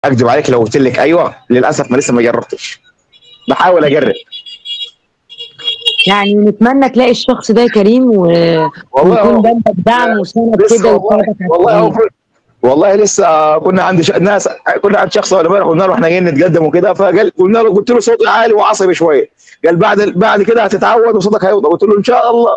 اكذب عليك لو قلت لك ايوه للاسف ما لسه ما جربتش بحاول اجرب يعني نتمنى تلاقي الشخص ده يا كريم و... والله ويكون هو- جنبك دعم وسند لسه كده والله ويساعدك على والله هو الطريق. فل- والله لسه كنا عند ش... ناس كنا عند شخص ولا امبارح قلنا له احنا جايين نتقدم وكده فقال قلنا له قلت له صوتي عالي وعصبي شويه قال بعد بعد كده هتتعود وصوتك هيوضح قلت له ان شاء الله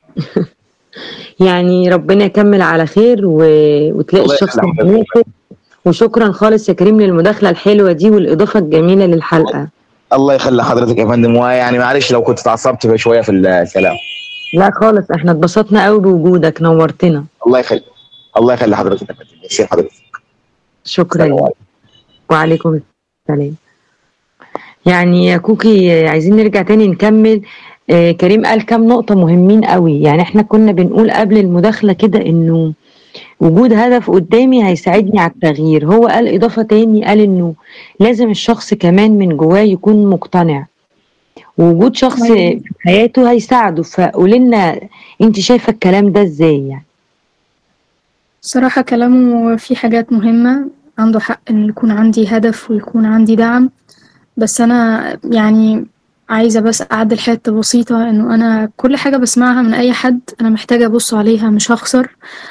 يعني ربنا يكمل على خير و... وتلاقي الله الشخص يخلي حضرتك. المناسب وشكرا خالص يا كريم للمداخله الحلوه دي والاضافه الجميله للحلقه الله يخلي حضرتك يا فندم ويعني معلش لو كنت اتعصبت شويه في الكلام لا خالص احنا اتبسطنا قوي بوجودك نورتنا الله يخلي الله يخلي حضرتك يا فندم يسير حضرتك شكرا السلام لك. عليكم. وعليكم السلام يعني يا كوكي عايزين نرجع تاني نكمل آه كريم قال كام نقطة مهمين قوي يعني احنا كنا بنقول قبل المداخلة كده انه وجود هدف قدامي هيساعدني على التغيير هو قال اضافة تاني قال انه لازم الشخص كمان من جواه يكون مقتنع ووجود شخص أيوة. في حياته هيساعده فقولي لنا انت شايفة الكلام ده ازاي يعني صراحة كلامه فيه حاجات مهمة عنده حق إن يكون عندي هدف ويكون عندي دعم بس أنا يعني عايزة بس أعدل حتة بسيطة إنه أنا كل حاجة بسمعها من أي حد أنا محتاجة أبص عليها مش هخسر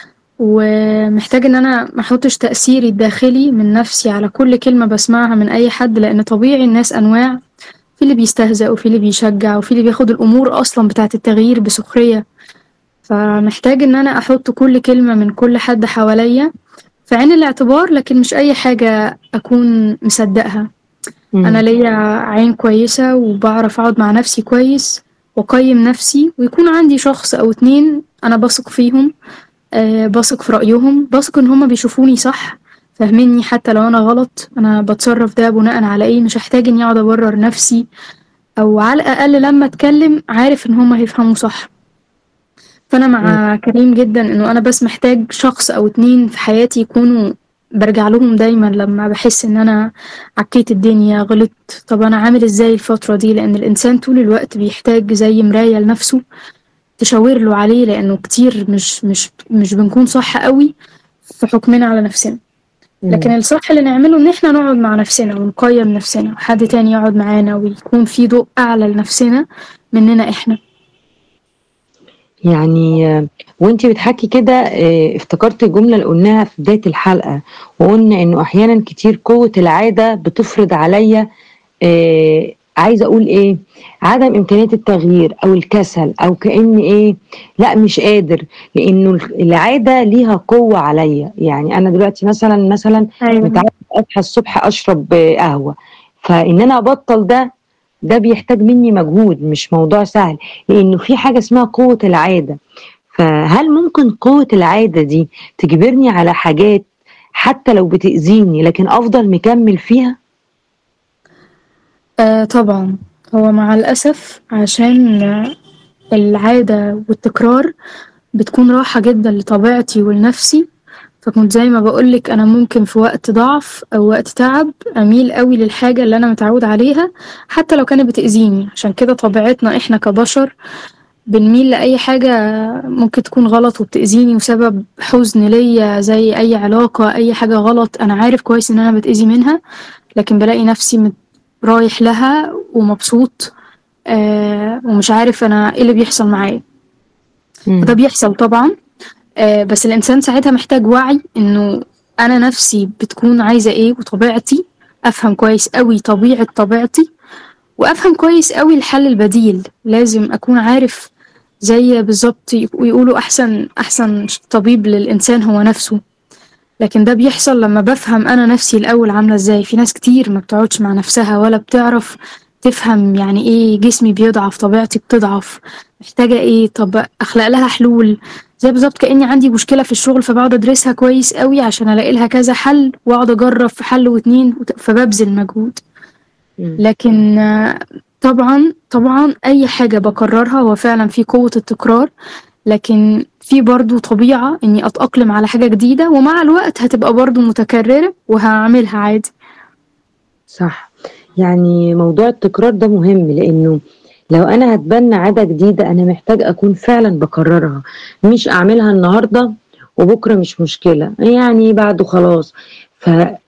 ومحتاج إن أنا محطش تأثيري الداخلي من نفسي على كل كلمة بسمعها من أي حد لأن طبيعي الناس أنواع في اللي بيستهزأ وفي اللي بيشجع وفي اللي بياخد الأمور أصلا بتاعة التغيير بسخرية فمحتاج ان انا احط كل كلمة من كل حد حواليا في عين الاعتبار لكن مش اي حاجة اكون مصدقها مم. انا ليا عين كويسة وبعرف اقعد مع نفسي كويس واقيم نفسي ويكون عندي شخص او اتنين انا بثق فيهم أه بثق في رأيهم بثق ان هما بيشوفوني صح فاهميني حتى لو انا غلط انا بتصرف ده بناء على ايه مش هحتاج اني اقعد ابرر نفسي او على الاقل لما اتكلم عارف ان هما هيفهموا صح فانا مع كريم جدا انه انا بس محتاج شخص او اتنين في حياتي يكونوا برجع لهم دايما لما بحس ان انا عكيت الدنيا غلطت طب انا عامل ازاي الفترة دي لان الانسان طول الوقت بيحتاج زي مراية لنفسه تشاور له عليه لانه كتير مش مش مش بنكون صح قوي في حكمنا على نفسنا لكن الصح اللي نعمله ان احنا نقعد مع نفسنا ونقيم نفسنا وحد تاني يقعد معانا ويكون في ضوء اعلى لنفسنا مننا احنا يعني آه، وانت بتحكي كده آه، افتكرت الجملة اللي قلناها في بداية الحلقة وقلنا انه احيانا كتير قوة العادة بتفرض عليا آه، عايزة اقول ايه عدم امكانية التغيير او الكسل او كأن ايه لا مش قادر لانه العادة ليها قوة عليا يعني انا دلوقتي مثلا مثلا متعود اصحى الصبح اشرب آه، قهوة فان انا ابطل ده ده بيحتاج مني مجهود مش موضوع سهل لانه في حاجه اسمها قوه العاده فهل ممكن قوه العاده دي تجبرني على حاجات حتى لو بتاذيني لكن افضل مكمل فيها آه طبعا هو مع الأسف عشان آه، العادة والتكرار بتكون راحة جدا لطبيعتي ولنفسي فكنت زي ما بقولك أنا ممكن في وقت ضعف أو وقت تعب أميل قوي للحاجة اللي أنا متعود عليها حتى لو كانت بتأذيني عشان كده طبيعتنا إحنا كبشر بنميل لأي حاجة ممكن تكون غلط وبتأذيني وسبب حزن ليا زي أي علاقة أي حاجة غلط أنا عارف كويس إن أنا بتأذي منها لكن بلاقي نفسي مت- رايح لها ومبسوط آه ومش عارف أنا إيه اللي بيحصل معايا وده بيحصل طبعا آه بس الإنسان ساعتها محتاج وعي إنه أنا نفسي بتكون عايزة إيه وطبيعتي أفهم كويس قوي طبيعة طبيعتي وأفهم كويس قوي الحل البديل لازم أكون عارف زي بالظبط ويقولوا أحسن أحسن طبيب للإنسان هو نفسه لكن ده بيحصل لما بفهم أنا نفسي الأول عاملة إزاي في ناس كتير ما بتقعدش مع نفسها ولا بتعرف تفهم يعني إيه جسمي بيضعف طبيعتي بتضعف محتاجة إيه طب أخلق لها حلول زي بالظبط كأني عندي مشكلة في الشغل فبقعد أدرسها كويس قوي عشان ألاقي لها كذا حل وأقعد أجرب في حل واتنين وت- فببذل مجهود لكن آه، طبعا طبعا أي حاجة بكررها هو فعلا في قوة التكرار لكن في برضو طبيعة إني أتأقلم على حاجة جديدة ومع الوقت هتبقى برضو متكررة وهعملها عادي صح يعني موضوع التكرار ده مهم لانه لو انا هتبنى عاده جديده انا محتاج اكون فعلا بكررها مش اعملها النهارده وبكره مش مشكله يعني بعده خلاص ف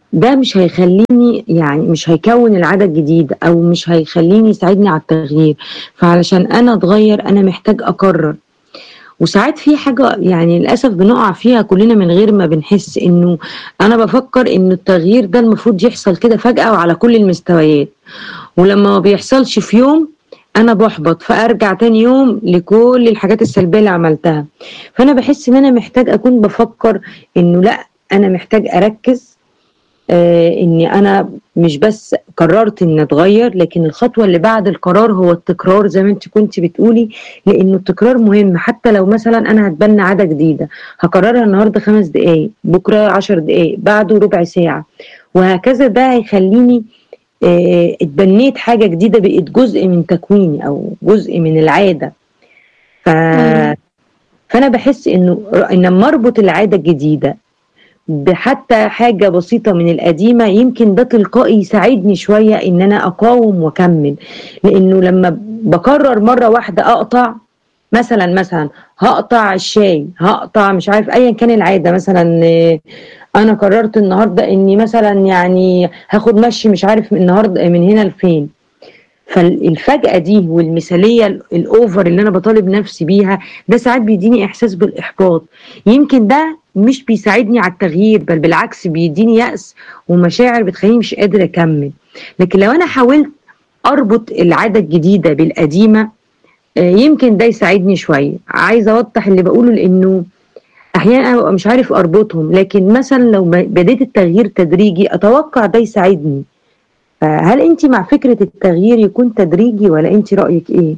ده مش هيخليني يعني مش هيكون العادة الجديدة أو مش هيخليني يساعدني على التغيير فعلشان أنا أتغير أنا محتاج أقرر وساعات في حاجة يعني للأسف بنقع فيها كلنا من غير ما بنحس إنه أنا بفكر إنه التغيير ده المفروض يحصل كده فجأة وعلى كل المستويات ولما ما بيحصلش في يوم أنا بحبط فأرجع تاني يوم لكل الحاجات السلبية اللي عملتها فأنا بحس إن أنا محتاج أكون بفكر إنه لأ أنا محتاج أركز آه اني انا مش بس قررت اني اتغير لكن الخطوه اللي بعد القرار هو التكرار زي ما انت كنت بتقولي لانه التكرار مهم حتى لو مثلا انا هتبنى عاده جديده هكررها النهارده خمس دقائق بكره عشر دقائق بعده ربع ساعه وهكذا ده هيخليني آه اتبنيت حاجه جديده بقت جزء من تكويني او جزء من العاده ف... فانا بحس انه ان لما اربط العاده الجديده بحتى حاجة بسيطة من القديمة يمكن ده تلقائي يساعدني شوية إن أنا أقاوم وأكمل لأنه لما بقرر مرة واحدة أقطع مثلا مثلا هقطع الشاي هقطع مش عارف أيا كان العادة مثلا أنا قررت النهاردة إني مثلا يعني هاخد مشي مش عارف النهاردة من هنا لفين فالفجأة دي والمثالية الأوفر اللي أنا بطالب نفسي بيها ده ساعات بيديني إحساس بالإحباط يمكن ده مش بيساعدني على التغيير بل بالعكس بيديني يأس ومشاعر بتخليني مش قادرة أكمل لكن لو أنا حاولت أربط العادة الجديدة بالقديمة يمكن ده يساعدني شوية عايزة أوضح اللي بقوله لأنه أحيانا أنا مش عارف أربطهم لكن مثلا لو بديت التغيير تدريجي أتوقع ده يساعدني هل أنت مع فكرة التغيير يكون تدريجي ولا أنت رأيك إيه؟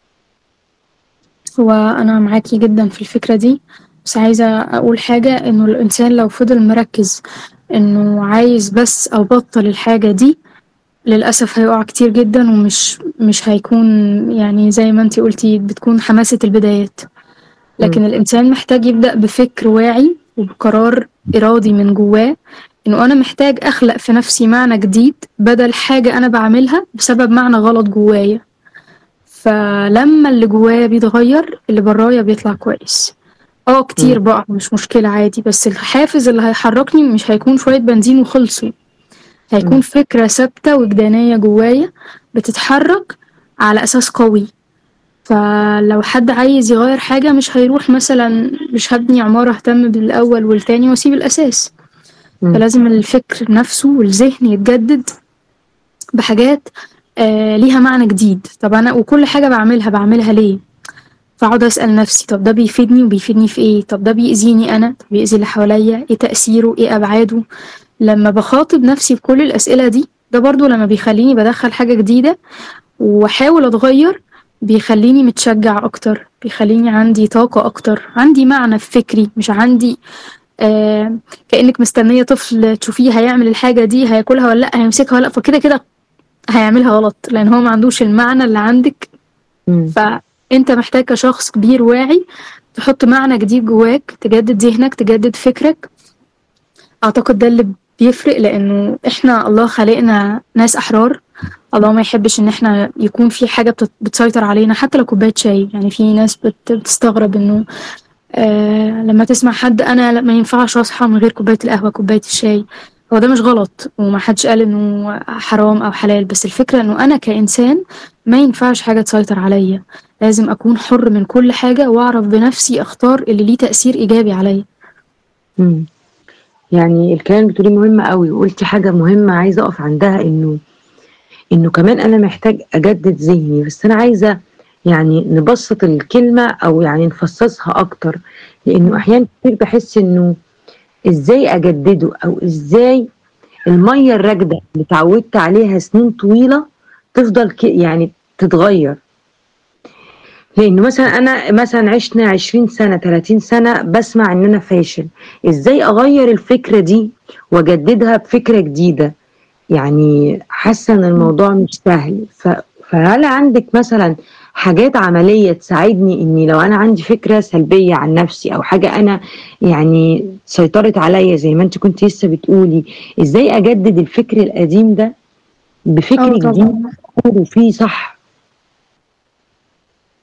هو أنا معاكي جدا في الفكرة دي بس عايزة أقول حاجة إنه الإنسان لو فضل مركز إنه عايز بس أبطل الحاجة دي للأسف هيقع كتير جدا ومش مش هيكون يعني زي ما انتي قلتي بتكون حماسة البدايات لكن م. الإنسان محتاج يبدأ بفكر واعي وبقرار إرادي من جواه إنه أنا محتاج أخلق في نفسي معنى جديد بدل حاجة أنا بعملها بسبب معنى غلط جوايا فلما اللي جوايا بيتغير اللي برايا بيطلع كويس اه كتير بقى مش مشكلة عادي بس الحافز اللي هيحركني مش هيكون شوية بنزين وخلصوا هيكون فكرة ثابتة وجدانية جوايا بتتحرك على أساس قوي فلو حد عايز يغير حاجة مش هيروح مثلا مش هبني عمارة اهتم بالأول والتاني واسيب الأساس م. فلازم الفكر نفسه والذهن يتجدد بحاجات آه ليها معنى جديد طب أنا وكل حاجة بعملها بعملها ليه فاقعد اسال نفسي طب ده بيفيدني وبيفيدني في ايه طب ده بيأذيني انا طب بيأذي اللي حواليا ايه تأثيره ايه ابعاده لما بخاطب نفسي بكل الاسئله دي ده برضو لما بيخليني بدخل حاجه جديده واحاول اتغير بيخليني متشجع اكتر بيخليني عندي طاقه اكتر عندي معنى في فكري مش عندي آه كانك مستنيه طفل تشوفيه هيعمل الحاجه دي هياكلها ولا لا هيمسكها ولا لا فكده كده هيعملها غلط لان هو ما عندوش المعنى اللي عندك ف انت محتاج كشخص كبير واعي تحط معنى جديد جواك تجدد ذهنك تجدد فكرك اعتقد ده اللي بيفرق لانه احنا الله خلقنا ناس احرار الله ما يحبش ان احنا يكون في حاجه بتسيطر علينا حتى لو كوبايه شاي يعني في ناس بتستغرب انه آه لما تسمع حد انا ما ينفعش اصحى من غير كوبايه القهوه كوبايه الشاي هو ده مش غلط وما حدش قال انه حرام او حلال بس الفكره انه انا كانسان ما ينفعش حاجه تسيطر عليا لازم اكون حر من كل حاجه واعرف بنفسي اختار اللي ليه تاثير ايجابي عليا امم يعني الكلام اللي بتقوليه مهم قوي وقلتي حاجه مهمه عايزه اقف عندها انه انه كمان انا محتاج اجدد ذهني بس انا عايزه يعني نبسط الكلمه او يعني نفصصها اكتر لانه احيانا كتير بحس انه ازاي اجدده او ازاي الميه الراكده اللي اتعودت عليها سنين طويله تفضل يعني تتغير لانه مثلا انا مثلا عشنا 20 سنه 30 سنه بسمع ان انا فاشل ازاي اغير الفكره دي واجددها بفكره جديده يعني حاسه ان الموضوع مش سهل فهل عندك مثلا حاجات عمليه تساعدني اني لو انا عندي فكره سلبيه عن نفسي او حاجه انا يعني سيطرت عليا زي ما انت كنت لسه بتقولي ازاي اجدد الفكر القديم ده بفكر جديد وفيه صح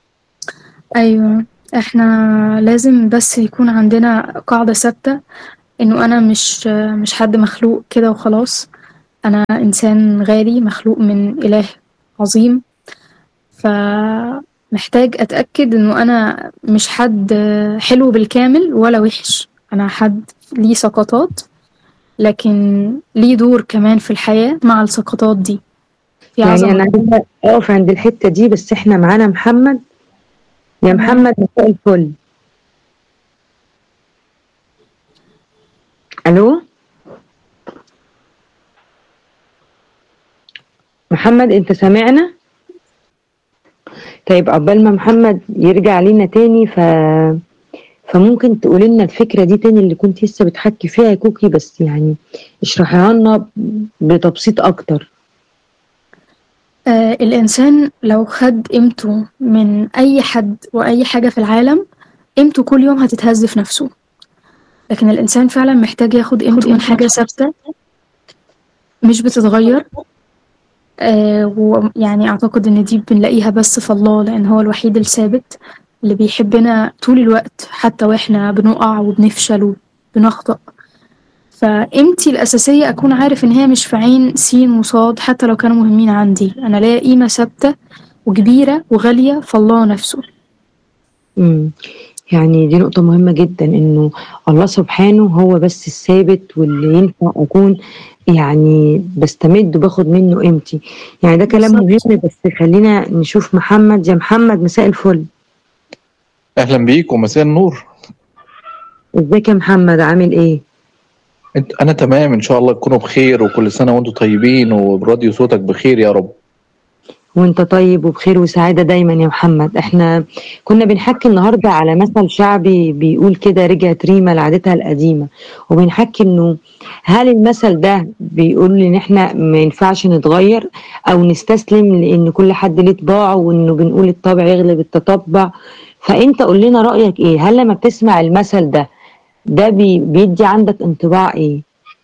ايوه احنا لازم بس يكون عندنا قاعده ثابته إنه أنا مش مش حد مخلوق كده وخلاص أنا إنسان غالي مخلوق من إله عظيم فمحتاج أتأكد إنه أنا مش حد حلو بالكامل ولا وحش أنا حد ليه سقطات لكن ليه دور كمان في الحياة مع السقطات دي في يعني عظمة انا عايزه اقف عند الحته دي بس احنا معانا محمد يا محمد مساء الفل الو محمد انت سامعنا طيب عقبال ما محمد يرجع لينا تاني ف فممكن تقولي لنا الفكره دي تاني اللي كنت لسه بتحكي فيها يا كوكي بس يعني اشرحيها لنا بتبسيط اكتر آه الإنسان لو خد قيمته من أي حد وأي حاجة في العالم قيمته كل يوم هتتهز في نفسه لكن الإنسان فعلا محتاج ياخد قيمته من حاجة ثابتة مش بتتغير آه ويعني أعتقد إن دي بنلاقيها بس في الله لأن هو الوحيد الثابت اللي بيحبنا طول الوقت حتى وإحنا بنقع وبنفشل وبنخطأ فقيمتي الأساسية أكون عارف إن هي مش في عين سين وصاد حتى لو كانوا مهمين عندي أنا ليا قيمة ثابتة وكبيرة وغالية في الله نفسه امم يعني دي نقطة مهمة جدا انه الله سبحانه هو بس الثابت واللي ينفع اكون يعني بستمد وباخد منه قيمتي يعني ده كلام مهم بس خلينا نشوف محمد يا محمد مساء الفل اهلا بيك ومساء النور ازيك يا محمد عامل ايه انت انا تمام ان شاء الله تكونوا بخير وكل سنه وانتم طيبين وراديو صوتك بخير يا رب وانت طيب وبخير وسعادة دايما يا محمد احنا كنا بنحكي النهاردة على مثل شعبي بيقول كده رجعت ريما لعادتها القديمة وبنحكي انه هل المثل ده بيقول ان احنا ما ينفعش نتغير او نستسلم لان كل حد ليه طباعه وانه بنقول الطبع يغلب التطبع فانت قول لنا رأيك ايه هل لما بتسمع المثل ده ده بي بيدي عندك انطباع ايه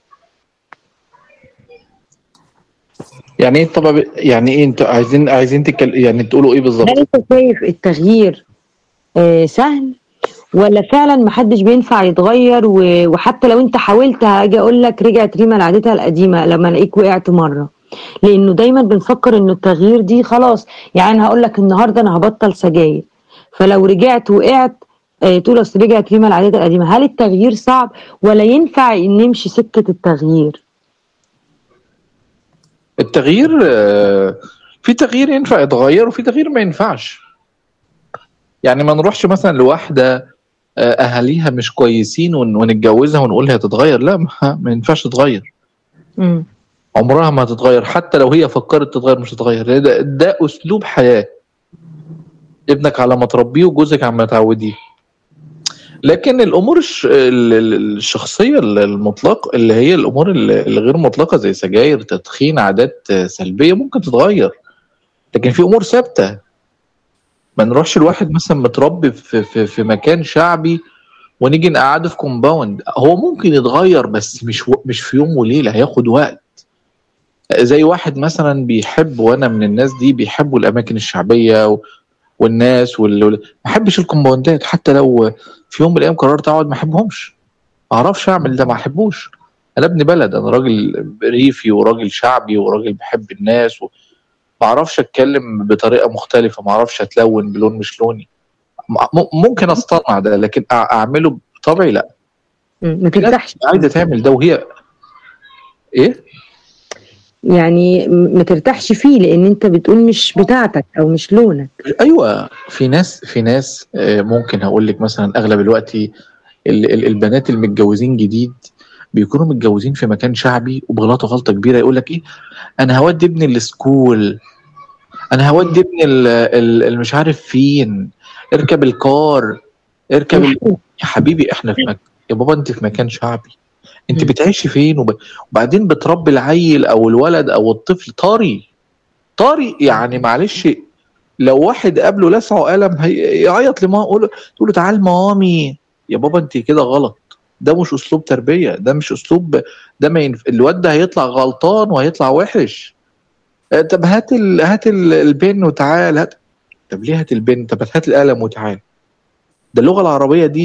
يعني ايه طبعا يعني ايه انتوا عايزين عايزين تكل... يعني تقولوا ايه بالظبط هل انت شايف التغيير آه سهل ولا فعلا محدش بينفع يتغير و- وحتى لو انت حاولت هاجي اقول لك رجعت ريما لعادتها القديمه لما الاقيك وقعت مره لانه دايما بنفكر انه التغيير دي خلاص يعني انا هقول لك النهارده انا هبطل سجاير فلو رجعت وقعت آه، تقول اصل رجعت ريما لعادتها القديمه هل التغيير صعب ولا ينفع ان نمشي سكه التغيير التغيير آه، في تغيير ينفع يتغير وفي تغيير ما ينفعش يعني ما نروحش مثلا لواحده آه، اهاليها مش كويسين ون- ونتجوزها ونقول لها تتغير لا ما, ما ينفعش تتغير امم عمرها ما هتتغير حتى لو هي فكرت تتغير مش هتتغير لأن ده, ده اسلوب حياه ابنك على ما تربيه وجوزك على ما تعوديه لكن الامور الش... ال- ال- الشخصيه ال- المطلق اللي هي الامور ال- الغير مطلقه زي سجاير تدخين عادات آه، سلبيه ممكن تتغير لكن في امور ثابته ما نروحش الواحد مثلا متربي في, في, في مكان شعبي ونيجي نقعده في كومباوند هو ممكن يتغير بس مش و... مش في يوم وليله هياخد وقت زي واحد مثلا بيحب وانا من الناس دي بيحبوا الاماكن الشعبيه و... والناس وال... وال- ما احبش الكومباوندات حتى لو في يوم من الايام قررت اقعد ما احبهمش ما اعرفش اعمل ده ما احبوش انا ابن بلد انا راجل ريفي وراجل شعبي وراجل بحب الناس و... ما اعرفش اتكلم بطريقه مختلفه ما اعرفش اتلون بلون مش لوني م- ممكن اصطنع ده لكن أع- اعمله بطبعي لا ما في ناس ترتاحش عايزه تعمل ده وهي ايه يعني ما ترتاحش فيه لان انت بتقول مش بتاعتك او مش لونك ايوه في ناس في ناس آه، ممكن هقول لك مثلا اغلب الوقت ال- ال- البنات المتجوزين جديد بيكونوا متجوزين في مكان شعبي وبغلطوا غلطه كبيره يقول لك ايه انا هودي ابني السكول انا هودي ابني ال- ال- ال- مش عارف فين اركب الكار اركب ال... يا حبيبي احنا في مك... يا بابا انت في مكان شعبي انت مم. بتعيشي فين وب... وبعدين بتربي العيل او الولد او الطفل طري طري يعني معلش لو واحد قابله لسعه قلم هي- يعيط لماما يقول تقول له تعال مامي يا بابا انت كده غلط ده مش اسلوب تربيه ده مش اسلوب ده ما ينف... الواد ده هيطلع غلطان وهيطلع وحش آه، طب هات ال... هات ال- البن وتعال هات طب ليه هات البن طب هات القلم وتعال ده اللغه العربيه دي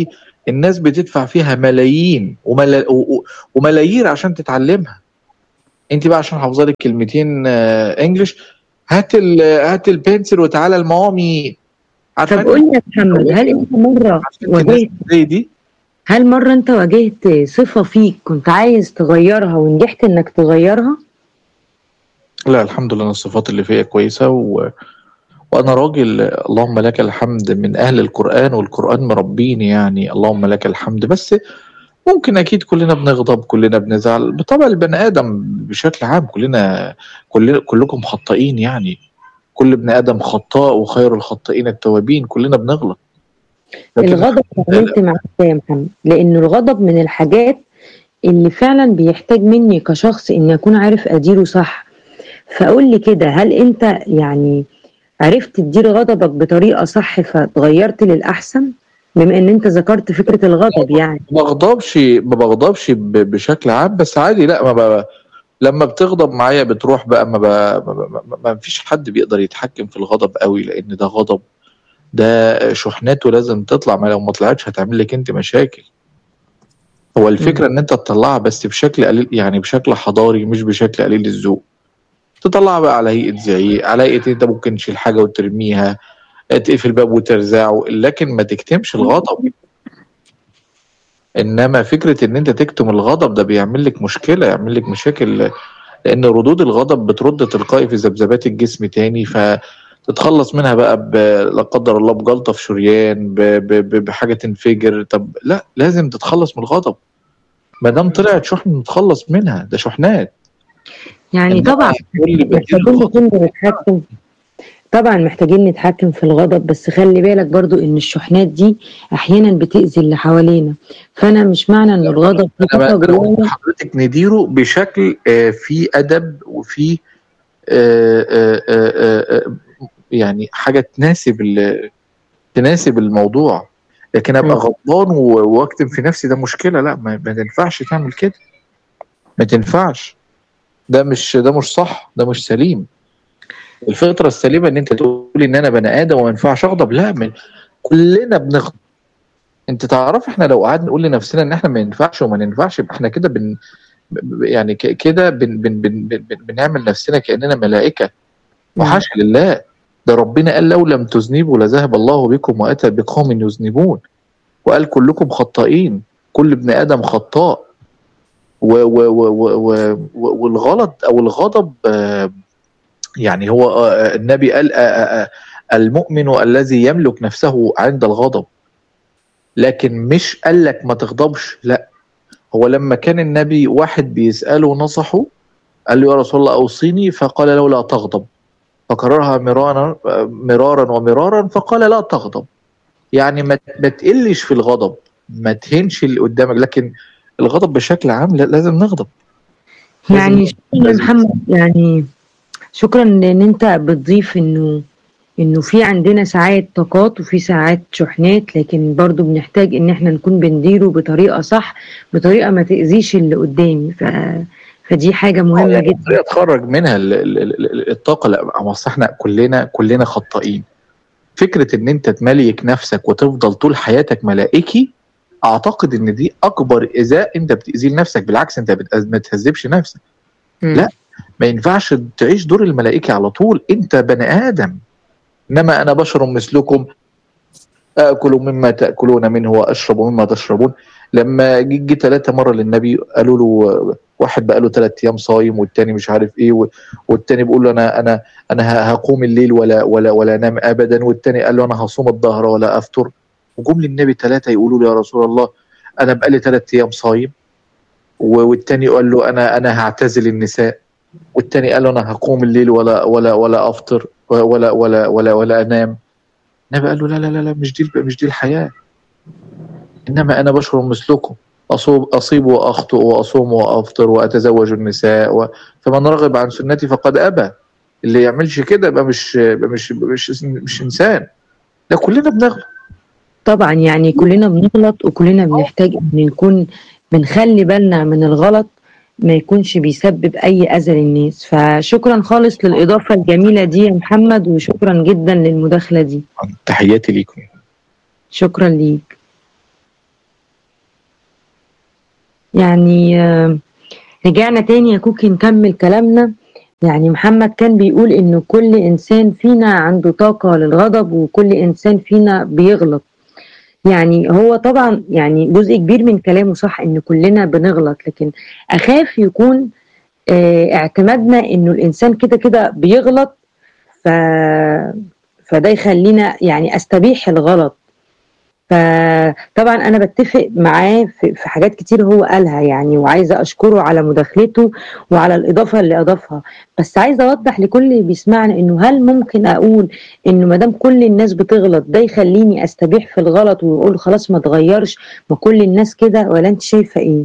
الناس بتدفع فيها ملايين وملا... و- و- وملايير عشان تتعلمها انت بقى عشان حافظه لك كلمتين آه، انجلش هات ال... هات البنسل وتعالى المامي عارفه طب قول لي يا محمد هل انت مره عشان الناس واجهت زي دي هل مره انت واجهت صفه فيك كنت عايز تغيرها ونجحت انك تغيرها لا الحمد لله أنا الصفات اللي فيا كويسة و... وأنا راجل اللهم لك الحمد من أهل القرآن والقرآن مربيني يعني اللهم لك الحمد بس ممكن أكيد كلنا بنغضب كلنا بنزعل بطبع البني آدم بشكل عام كلنا كل... كلكم خطائين يعني كل ابن آدم خطاء وخير الخطائين التوابين كلنا بنغلط لكن الغضب عملت معاك إيه يا محمد لان الغضب من الحاجات اللي فعلا بيحتاج مني كشخص اني اكون عارف اديره صح فقول لي كده هل انت يعني عرفت تدير غضبك بطريقه صح فتغيرت للاحسن بما ان انت ذكرت فكره الغضب يعني ما بغضبش ما بغضبش ب- بشكل عام بس عادي لا ما ب... لما بتغضب معايا بتروح بقى ما, ب... ما, ما, ما, ما فيش حد بيقدر يتحكم في الغضب قوي لان ده غضب ده شحناته لازم تطلع ما لو ما طلعتش هتعمل لك انت مشاكل هو الفكره ان انت تطلعها بس بشكل قليل يعني بشكل حضاري مش بشكل قليل الذوق تطلعها بقى على هيئه زعيق على هيئه انت ممكن تشيل حاجه وترميها تقفل الباب وترزعه لكن ما تكتمش الغضب انما فكره ان انت تكتم الغضب ده بيعمل لك مشكله يعمل لك مشاكل لان ردود الغضب بترد تلقائي في ذبذبات الجسم تاني فتتخلص منها بقى ب... لا قدر الله بجلطه في شريان ب... ب... ب... بحاجه تنفجر طب لا لازم تتخلص من الغضب ما دام طلعت شحن نتخلص منها ده شحنات يعني إنما طبعا كل بديل محتاجين الغضب نكون بنتحكم طبعا محتاجين نتحكم في الغضب بس خلي بالك برضو ان الشحنات دي احيانا بتأذي اللي حوالينا فانا مش معنى ان الغضب دي انا طاقة بقى أنا قلت جوانا لحضرتك نديره بشكل آه، فيه ادب وفيه آه، آه، آه، آه، يعني حاجه تناسب ال- تناسب الموضوع لكن ابقى مم. غضبان و- واكتم في نفسي ده مشكله لا ما, ما تنفعش تعمل كده ما تنفعش ده مش ده مش صح ده مش سليم الفطره السليمه ان انت تقول ان انا بني ادم وما ينفعش اغضب لا من كلنا بنغضب انت تعرف احنا لو قعدنا نقول لنفسنا ان احنا ما ينفعش وما ننفعش يبقى احنا كده بن ب- يعني ك- كده بن بن بن بن بن بنعمل نفسنا كاننا ملائكه وحاشا لله ده ربنا قال لو لم تذنبوا لذهب الله بكم واتى بقوم يذنبون وقال كلكم خطائين كل ابن ادم خطاء و و و و و و والغلط او الغضب آه، يعني هو آه، النبي قال آه، آه، آه، المؤمن الذي يملك نفسه عند الغضب لكن مش قال لك ما تغضبش لا هو لما كان النبي واحد بيسأله نصحه قال له يا رسول الله أوصيني فقال له لا تغضب فكررها مرارا مرارا ومرارا فقال لا تغضب يعني ما ما تقلش في الغضب ما تهنش اللي قدامك لكن الغضب بشكل عام لا- لازم نغضب يعني لازم- شكرا يا لازم. محمد يعني شكرا ان انت بتضيف انه انه في عندنا ساعات طاقات وفي ساعات شحنات لكن برضو بنحتاج ان احنا نكون بنديره بطريقة صح بطريقة ما تأذيش اللي قدامي ف... فدي حاجة مهمة يعني جدا طريقة تخرج منها ال- ال- ال- ال- الطاقة لا ما أصل احنا كلنا كلنا خطائين فكرة ان انت تملك نفسك وتفضل طول حياتك ملائكي اعتقد ان دي اكبر ايذاء انت بتاذيه لنفسك بالعكس انت بت- ما تهذبش نفسك مم. لا. ما ينفعش تعيش دور الملائكي على طول انت بني ادم انما انا بشر مثلكم اكل مما تاكلون منه واشرب مما تشربون لما جه جه ثلاثه مره للنبي قالوا له واحد بقى له ثلاث ايام صايم والتاني مش عارف ايه و- والتاني بيقول له انا انا انا ه- هقوم الليل ولا ولا ولا انام ابدا والتاني قال له انا هصوم الظهر ولا افطر وجم للنبي ثلاثه يقولوا له يا رسول الله انا بقالي ثلاث ايام صايم و- والتاني قال له انا انا هعتزل النساء والتاني قال له انا هقوم الليل ولا ولا ولا افطر ولا ولا ولا ولا انام النبي قال له لا لا لا لا مش دي مش دي الحياه انما انا بشر مثلكم أصوب أصيب وأخطئ وأصوم وأفطر وأتزوج النساء و... فمن رغب عن سنتي فقد أبى اللي يعملش كده يبقى مش يبقى مش مش مش إنسان ده كلنا بنغلط طبعا يعني كلنا بنغلط وكلنا بنحتاج ان نكون بنخلي بالنا من الغلط ما يكونش بيسبب اي اذى للناس فشكرا خالص للاضافه الجميله دي يا محمد وشكرا جدا للمداخله دي تحياتي ليكم شكرا ليك يعني آه، رجعنا تاني يا كوكي نكمل كلامنا يعني محمد كان بيقول انه كل انسان فينا عنده طاقة للغضب وكل انسان فينا بيغلط يعني هو طبعا يعني جزء كبير من كلامه صح ان كلنا بنغلط لكن اخاف يكون آه، اعتمادنا انه الانسان كده كده بيغلط ف فده يخلينا يعني استبيح الغلط فطبعا انا بتفق معاه في في حاجات كتير هو قالها يعني وعايزه اشكره على مداخلته وعلى الاضافه اللي اضافها بس عايزه اوضح لكل اللي بيسمعنا انه هل ممكن اقول انه ما دام كل الناس بتغلط ده يخليني استبيح في الغلط ويقول خلاص ما اتغيرش ما كل الناس كده ولا انت شايفه ايه؟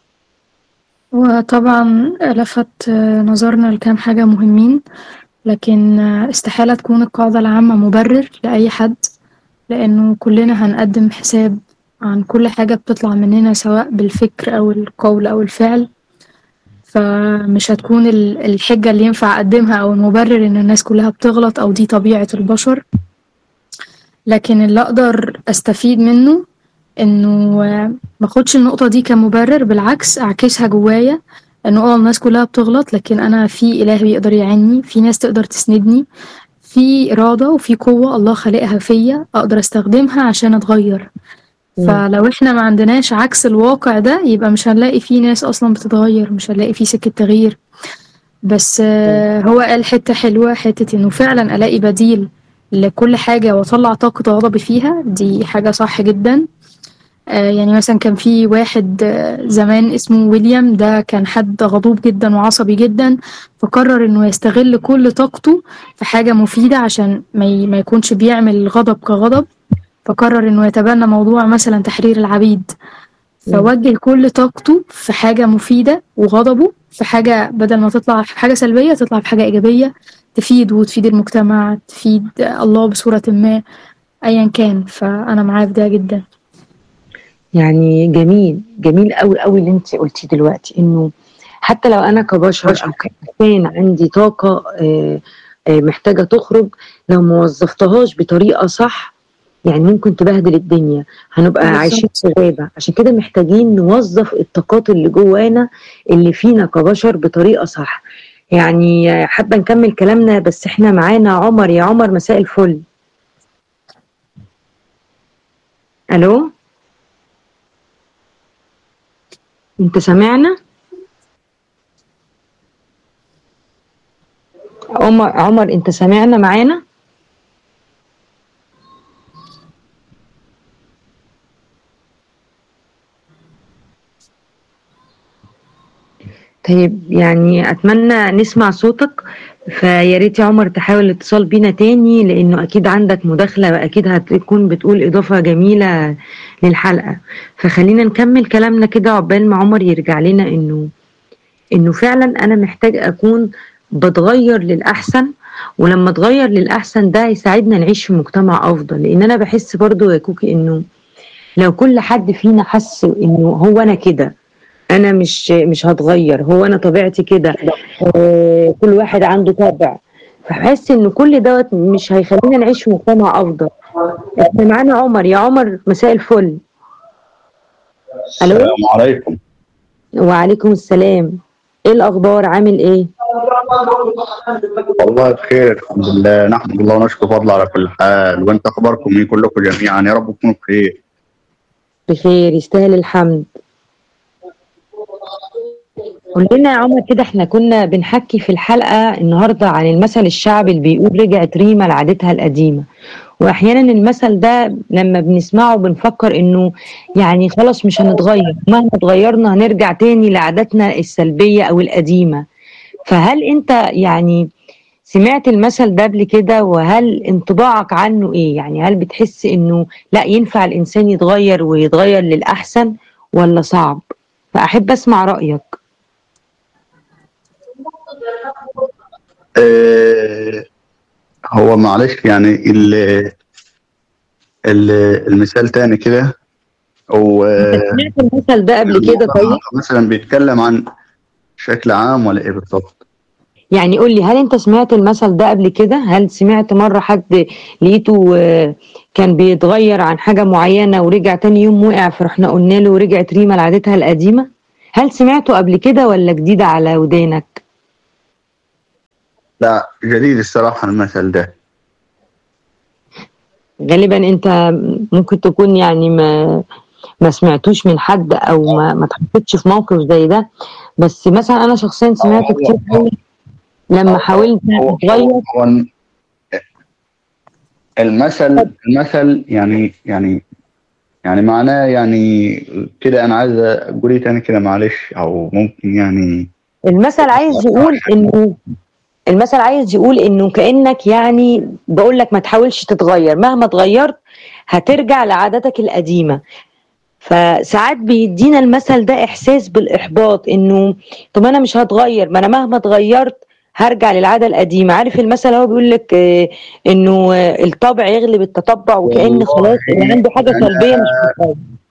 وطبعا لفت نظرنا لكام حاجة مهمين لكن استحالة تكون القاعدة العامة مبرر لأي حد لأنه كلنا هنقدم حساب عن كل حاجة بتطلع مننا سواء بالفكر أو القول أو الفعل فمش هتكون ال- الحجة اللي ينفع أقدمها أو المبرر إن الناس كلها بتغلط أو دي طبيعة البشر لكن اللي أقدر أستفيد منه إنه آه، ماخدش النقطة دي كمبرر بالعكس أعكسها جوايا إنه اه الناس كلها بتغلط لكن أنا في إله بيقدر يعني في ناس تقدر تسندني في إرادة وفي قوة الله خالقها فيا أقدر أستخدمها عشان أتغير مم. فلو احنا ما عندناش عكس الواقع ده يبقى مش هنلاقي في ناس أصلا بتتغير مش هنلاقي في سكة تغيير بس آه، هو قال حتة حلوة حتة إنه فعلا ألاقي بديل لكل حاجة وأطلع طاقة غضبي فيها دي حاجة صح جدا آه، يعني مثلا كان في واحد آه، زمان اسمه ويليام ده كان حد غضوب جدا وعصبي جدا فقرر انه يستغل كل طاقته في حاجة مفيدة عشان ما, ي... ما يكونش بيعمل الغضب كغضب فقرر انه يتبنى موضوع مثلا تحرير العبيد فوجه كل طاقته في حاجة مفيدة وغضبه في حاجة بدل ما تطلع في حاجة سلبية تطلع في حاجة إيجابية تفيد وتفيد المجتمع تفيد الله بصورة ما أيا كان فأنا معاه في ده جدا يعني جميل جميل قوي قوي اللي انت قلتيه دلوقتي انه حتى لو انا كبشر او كإنسان عندي طاقة آه، آه، محتاجة تخرج لو ما وظفتهاش بطريقة صح يعني ممكن تبهدل الدنيا هنبقى بالظبط. عايشين في غابة عشان كده محتاجين نوظف الطاقات اللي جوانا اللي فينا كبشر بطريقة صح يعني آه، حابة نكمل كلامنا بس احنا معانا عمر يا عمر مساء الفل الو انت سامعنا عمر عمر انت سامعنا معانا طيب يعني اتمنى نسمع صوتك فيا ريت يا عمر تحاول الاتصال بينا تاني لانه اكيد عندك مداخله واكيد هتكون بتقول اضافه جميله للحلقه فخلينا نكمل كلامنا كده عقبال ما عمر يرجع لنا انه انه فعلا انا محتاج اكون بتغير للاحسن ولما اتغير للاحسن ده يساعدنا نعيش في مجتمع افضل لان انا بحس برضو يا كوكي انه لو كل حد فينا حس انه هو انا كده انا مش مش هتغير هو انا طبيعتي كده آه، كل واحد عنده طبع فحس ان كل دوت مش هيخلينا نعيش في مجتمع افضل احنا معانا عمر يا عمر مساء الفل الو السلام عليكم وعليكم السلام ايه الاخبار عامل ايه والله بخير الحمد لله نحمد الله ونشكر فضله على كل حال وانت اخباركم ايه كلكم جميعا يا رب تكونوا بخير بخير يستاهل الحمد قول لنا يا عمر كده احنا كنا بنحكي في الحلقة النهاردة عن المثل الشعبي اللي بيقول رجعت ريما لعادتها القديمة واحيانا المثل ده لما بنسمعه بنفكر انه يعني خلاص مش هنتغير مهما اتغيرنا هنرجع تاني لعاداتنا السلبية او القديمة فهل انت يعني سمعت المثل ده قبل كده وهل انطباعك عنه ايه يعني هل بتحس انه لا ينفع الانسان يتغير ويتغير للاحسن ولا صعب فاحب اسمع رايك آه هو معلش يعني ال ال المثال تاني كده هو انت سمعت المثل ده قبل كده طيب مثلا بيتكلم عن شكل عام ولا ايه بالضبط يعني قول لي هل انت سمعت المثل ده قبل كده هل سمعت مره حد لقيته آه، كان بيتغير عن حاجه معينه ورجع تاني يوم وقع فرحنا قلنا له ورجعت ريما لعادتها القديمه هل سمعته قبل كده ولا جديد على ودانك لا جديد الصراحة المثل ده غالبا انت ممكن تكون يعني ما ما سمعتوش من حد او ما ما اتحطيتش في موقف زي ده بس مثلا انا شخصيا سمعته هو- كتير قوي لما حاولت هو اتغير هو المثل المثل يعني يعني يعني معناه يعني كده انا عايز اقول تاني كده معلش او ممكن يعني المثل عايز يقول انه المثل عايز يقول انه كانك يعني بقول لك ما تحاولش تتغير مهما اتغيرت هترجع لعاداتك القديمه فساعات بيدينا المثل ده احساس بالاحباط انه طب انا مش هتغير ما انا مهما اتغيرت هرجع للعاده القديمه عارف المثل هو بيقول لك آه، انه آه، الطبع يغلب التطبع وكان والله خلاص اللي عنده حاجه أنا- سلبيه مش هتتغير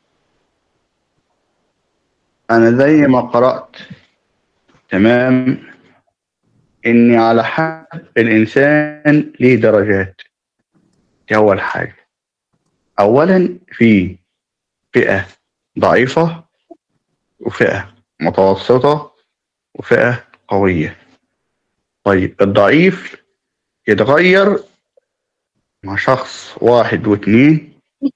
انا زي ما قرأت تمام اني على حسب الانسان ليه درجات دي اول حاجة اولا في فئة ضعيفة وفئة متوسطة وفئة قوية طيب الضعيف يتغير مع شخص واحد واثنين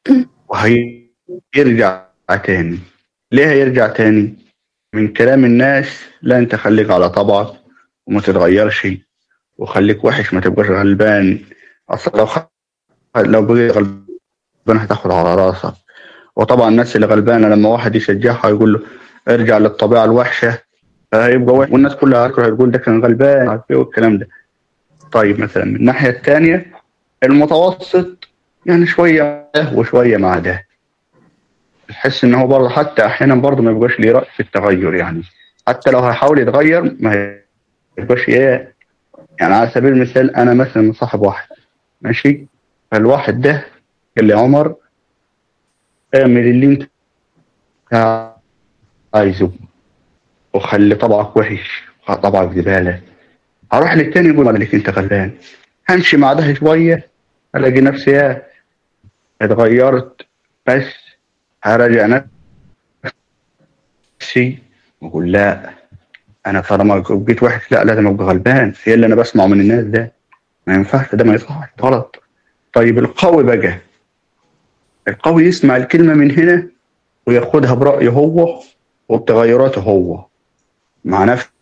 وهيرجع تاني ليه هيرجع تاني من كلام الناس لا انت خليك على طبعك وما تتغيرش وخليك وحش ما تبقاش غلبان اصلا لو خ... لو بقيت غلبان هتاخد على راسك وطبعا الناس اللي غلبانه لما واحد يشجعها يقول له ارجع للطبيعه الوحشه هيبقى وحش والناس كلها هتروح تقول ده كان غلبان عارف ايه والكلام ده طيب مثلا من الناحيه الثانيه المتوسط يعني شويه ده وشويه مع ده تحس ان هو برضه حتى احيانا برضه ما يبقاش ليه راي في التغير يعني حتى لو هيحاول يتغير ما يبقاش ايه يعني على سبيل المثال انا مثلا صاحب واحد ماشي فالواحد ده قال لي عمر اعمل اللي انت عايزه وخلي طبعك وحش طبعك زباله هروح للتاني يقول عليك انت غلبان همشي مع ده شويه الاقي نفسي ايه اتغيرت بس هراجع نفسي واقول لا انا طالما بقيت وحش لا لازم ابقى غلبان هي اللي انا بسمعه من الناس ده ما ينفعش ده ما يصحش غلط طيب القوي بقى القوي يسمع الكلمه من هنا وياخدها برايه هو وبتغيراته هو مع نفسه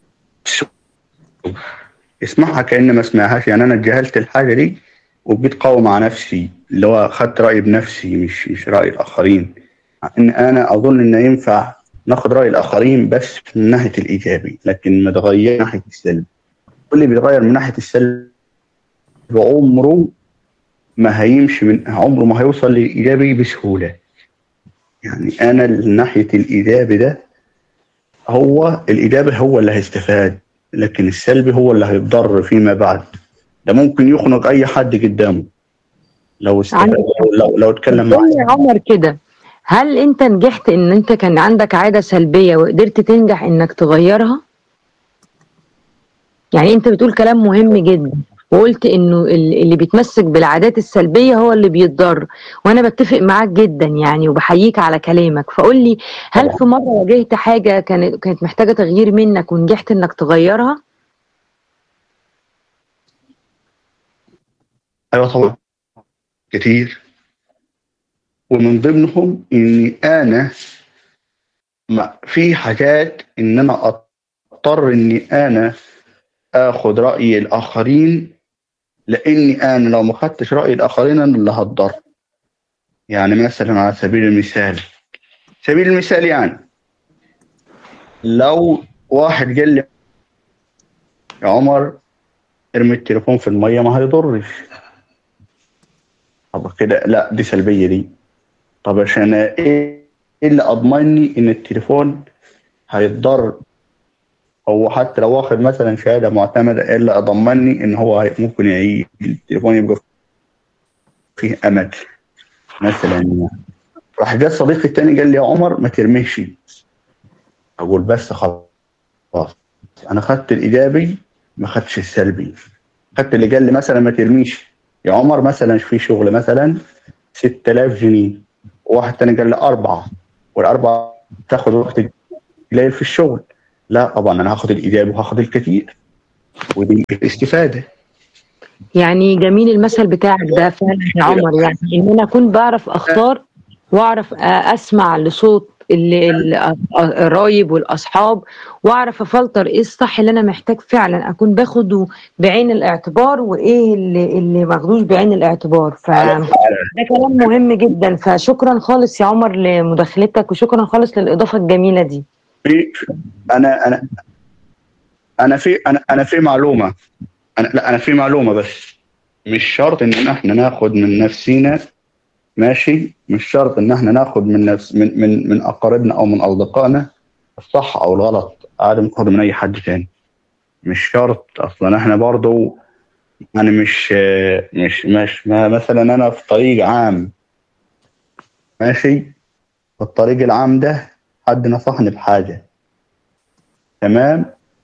يسمعها كأن ما سمعهاش يعني انا اتجاهلت الحاجه دي وبقيت قوي مع نفسي اللي هو خدت رايي بنفسي مش مش راي الاخرين ان انا اظن ان ينفع ناخد راي الاخرين بس من ناحيه الايجابي لكن ما تغير من ناحيه السلب كل اللي بيتغير من ناحيه السلب عمره ما هيمشي من عمره ما هيوصل لايجابي بسهوله يعني انا ناحيه الايجابي ده هو الايجابي هو اللي هيستفاد لكن السلبي هو اللي هيتضر فيما بعد ده ممكن يخنق اي حد قدامه لو استفاد عندك لو, لو, لو اتكلم قول معاه لي يا عمر كده هل انت نجحت ان انت كان عندك عادة سلبية وقدرت تنجح انك تغيرها يعني انت بتقول كلام مهم جدا وقلت انه ال- اللي بيتمسك بالعادات السلبية هو اللي بيتضر وانا بتفق معاك جدا يعني وبحييك على كلامك فقول لي هل طبعا في مرة واجهت حاجة كانت كانت محتاجة تغيير منك ونجحت انك تغيرها ايوه طبعا كتير ومن ضمنهم اني انا ما في حاجات ان انا اضطر اني انا اخد راي الاخرين لاني انا لو ما خدتش راي الاخرين انا اللي هتضر يعني مثلا على سبيل المثال سبيل المثال يعني لو واحد قال لي يا عمر ارمي التليفون في الميه ما هيضرش طب كده لا دي سلبيه دي طب عشان ايه إيه اللي اضمني ان التليفون هيتضر هو حتى لو واخد مثلا شهاده معتمده ايه اللي اضمني ان هو هي- ممكن يعيد التليفون يبقى فيه امل مثلا يعني راح جه صديقي التاني قال لي يا عمر ما ترميش اقول بس خلاص انا خدت الايجابي ما خدتش السلبي خدت اللي قال لي مثلا ما ترميش يا عمر مثلا في شغل مثلا 6000 جنيه وواحد تاني قال لي أربعة والأربعة تاخد وقت قليل في الشغل لا طبعا انا هاخد الايجابي وهاخد الكثير ودي الاستفاده يعني جميل المثل بتاعك ده فعلا يا عمر يعني ان انا اكون بعرف اختار واعرف اسمع لصوت ال- ال- القرايب والاصحاب واعرف افلتر ايه الصح اللي انا محتاج فعلا اكون باخده بعين الاعتبار وايه اللي اللي ماخدوش بعين الاعتبار ف ده كلام مهم جدا فشكرا خالص يا عمر لمداخلتك وشكرا خالص للاضافه الجميله دي في انا انا انا في انا انا في معلومه انا لا انا في معلومه بس مش شرط ان احنا ناخد من نفسينا ماشي مش شرط ان احنا ناخد من نفس من من من اقاربنا او من اصدقائنا الصح او الغلط عادي ناخد من اي حد تاني مش شرط اصلا احنا برضو يعني مش مش مش ما مثلا انا في طريق عام ماشي في الطريق العام ده حد نصحني بحاجه تمام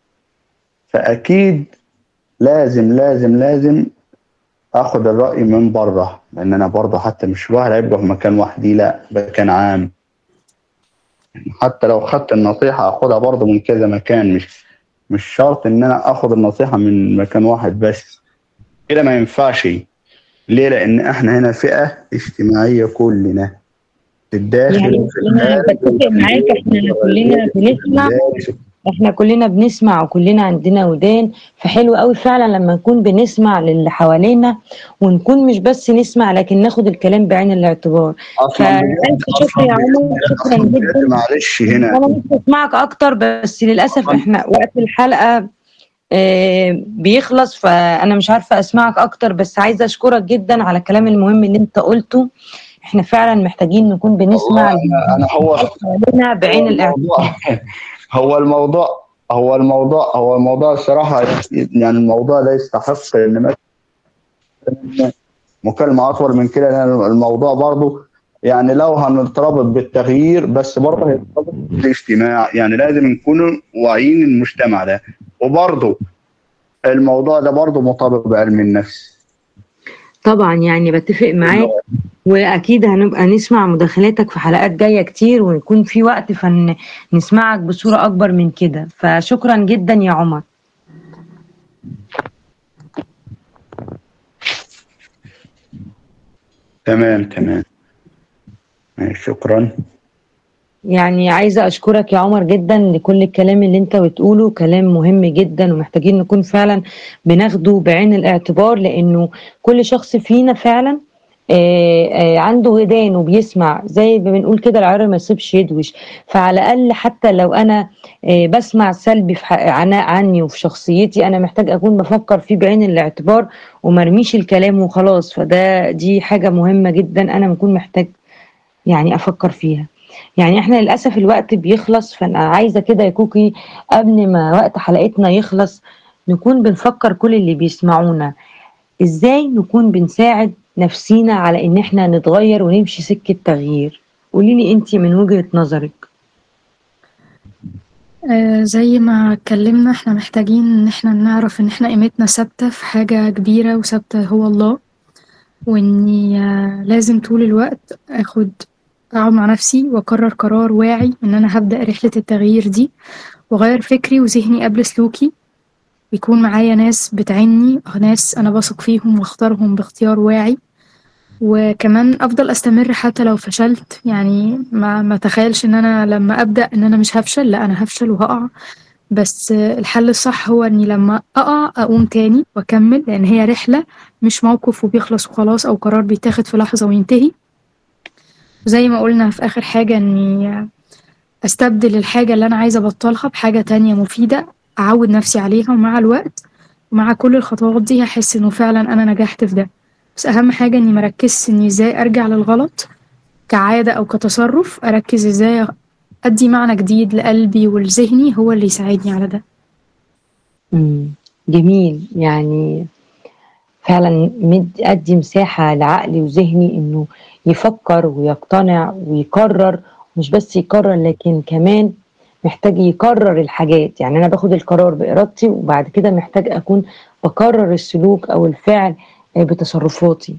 فاكيد لازم لازم لازم اخد الراي من بره لان انا برضه حتى مش واحد هيبقى في مكان وحدي لا مكان عام حتى لو خدت النصيحه اخدها برضه من كذا مكان مش مش شرط ان انا اخد النصيحه من مكان واحد بس كده ما ينفعش ليه لان احنا هنا فئه اجتماعيه كلنا في الداخل يعني وفي انا الخارج بتفق معاك احنا كلنا بنسمع المدارس. احنا كلنا بنسمع وكلنا عندنا ودان فحلو قوي فعلا لما نكون بنسمع للي حوالينا ونكون مش بس نسمع لكن ناخد الكلام بعين الاعتبار اصلا فألف شكر يا عمر شكرا أصلاً جدا معلش هنا انا نفسي اسمعك اكتر بس للاسف احنا وقت الحلقه آه، بيخلص فانا مش عارفه اسمعك اكتر بس عايزه اشكرك جدا على الكلام المهم اللي انت قلته احنا فعلا محتاجين نكون بنسمع والله انا أنا هو حوالينا بعين الاعتبار الموضوع هو الموضوع هو الموضوع هو الموضوع الصراحة يعني الموضوع ده يستحق ان مثلا مكالمة أطول من كده لأن الموضوع برضه يعني لو هنرتبط بالتغيير بس برضه هيرتبط بالاجتماع يعني لازم نكون واعيين المجتمع ده وبرضه الموضوع ده برضه مرتبط بعلم النفس طبعا يعني بتفق معاك واكيد هنبقى نسمع مداخلاتك في حلقات جايه كتير ويكون في وقت فنسمعك بصوره اكبر من كده فشكرا جدا يا عمر تمام تمام ماشي، شكرا يعني عايزه اشكرك يا عمر جدا لكل الكلام اللي انت بتقوله كلام مهم جدا ومحتاجين نكون فعلا بناخده بعين الاعتبار لانه كل شخص فينا فعلا آه، آه، عنده ودان وبيسمع زي ما بنقول كده العيار ما يسيبش يدوش فعلى الاقل حتى لو انا آه، بسمع سلبي في ح- عناء عني وفي شخصيتي انا محتاج اكون بفكر فيه بعين الاعتبار ومرميش الكلام وخلاص فده دي حاجه مهمه جدا انا بكون محتاج يعني افكر فيها يعني احنا للاسف الوقت بيخلص فانا عايزه كده يا كوكي قبل ما وقت حلقتنا يخلص نكون بنفكر كل اللي بيسمعونا ازاي نكون بنساعد نفسينا على ان احنا نتغير ونمشي سكه تغيير قولي لي انت من وجهه نظرك آه، زي ما اتكلمنا احنا محتاجين ان احنا نعرف ان احنا قيمتنا ثابتة في حاجة كبيرة وثابتة هو الله واني آه، لازم طول الوقت اخد اقعد مع نفسي واقرر قرار واعي ان انا هبدأ رحلة التغيير دي واغير فكري وذهني قبل سلوكي يكون معايا ناس بتعني ناس انا بثق فيهم واختارهم باختيار واعي وكمان افضل استمر حتى لو فشلت يعني ما ما تخيلش ان انا لما ابدا ان انا مش هفشل لا انا هفشل وهقع بس الحل الصح هو اني لما اقع اقوم تاني واكمل لان هي رحله مش موقف وبيخلص وخلاص او قرار بيتاخد في لحظه وينتهي زي ما قلنا في اخر حاجه اني استبدل الحاجه اللي انا عايزه ابطلها بحاجه تانية مفيده اعود نفسي عليها ومع الوقت ومع كل الخطوات دي هحس انه فعلا انا نجحت في ده بس اهم حاجه اني مركزش اني ازاي ارجع للغلط كعاده او كتصرف اركز ازاي ادي معنى جديد لقلبي ولذهني هو اللي يساعدني على ده مم. جميل يعني فعلا مد ادي مساحه لعقلي وذهني انه يفكر ويقتنع ويقرر مش بس يقرر لكن كمان محتاج يكرر الحاجات يعني انا باخد القرار بارادتي وبعد كده محتاج اكون بكرر السلوك او الفعل آه، بتصرفاتي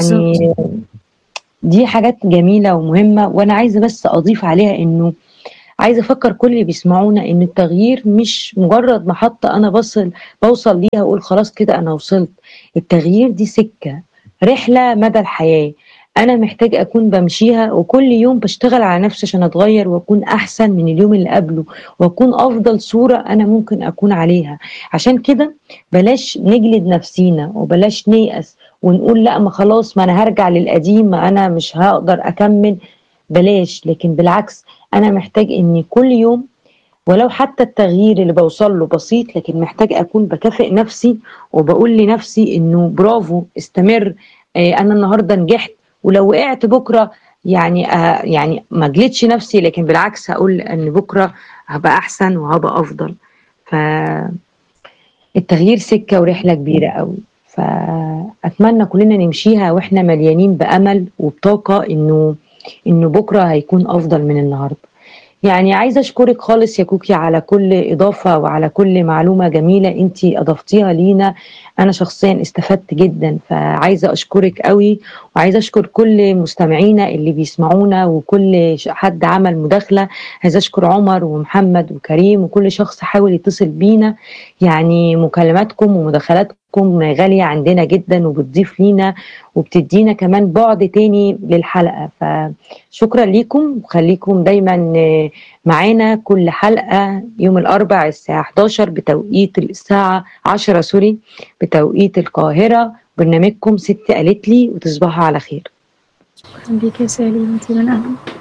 يعني دي حاجات جميله ومهمه وانا عايزه بس اضيف عليها انه عايزه افكر كل اللي بيسمعونا ان التغيير مش مجرد محطه انا بصل بوصل ليها واقول خلاص كده انا وصلت التغيير دي سكه رحله مدى الحياه انا محتاج اكون بمشيها وكل يوم بشتغل على نفسي عشان اتغير واكون احسن من اليوم اللي قبله واكون افضل صوره انا ممكن اكون عليها عشان كده بلاش نجلد نفسينا وبلاش نيأس ونقول لا ما خلاص ما انا هرجع للقديم ما انا مش هقدر اكمل بلاش لكن بالعكس انا محتاج اني كل يوم ولو حتى التغيير اللي بوصل له بسيط لكن محتاج اكون بكافئ نفسي وبقول لنفسي انه برافو استمر آه انا النهارده نجحت ولو وقعت بكره يعني آه يعني ما جلدش نفسي لكن بالعكس هقول ان بكره هبقى احسن وهبقى افضل ف التغيير سكه ورحله كبيره قوي فاتمنى كلنا نمشيها واحنا مليانين بامل وبطاقه انه انه بكره هيكون افضل من النهارده يعني عايزه اشكرك خالص يا كوكي على كل اضافه وعلى كل معلومه جميله انت اضفتيها لينا انا شخصيا استفدت جدا فعايزه اشكرك قوي وعايزه اشكر كل مستمعينا اللي بيسمعونا وكل حد عمل مداخله عايزه اشكر عمر ومحمد وكريم وكل شخص حاول يتصل بينا يعني مكالماتكم ومداخلاتكم غاليه عندنا جدا وبتضيف لينا وبتدينا كمان بعد تاني للحلقه فشكرا ليكم وخليكم دايما معانا كل حلقه يوم الاربع الساعه 11 بتوقيت الساعه 10 سوري بتوقيت القاهره برنامجكم ست قالت لي وتصبحوا على خير شكرا بيك يا سالي انت من اهل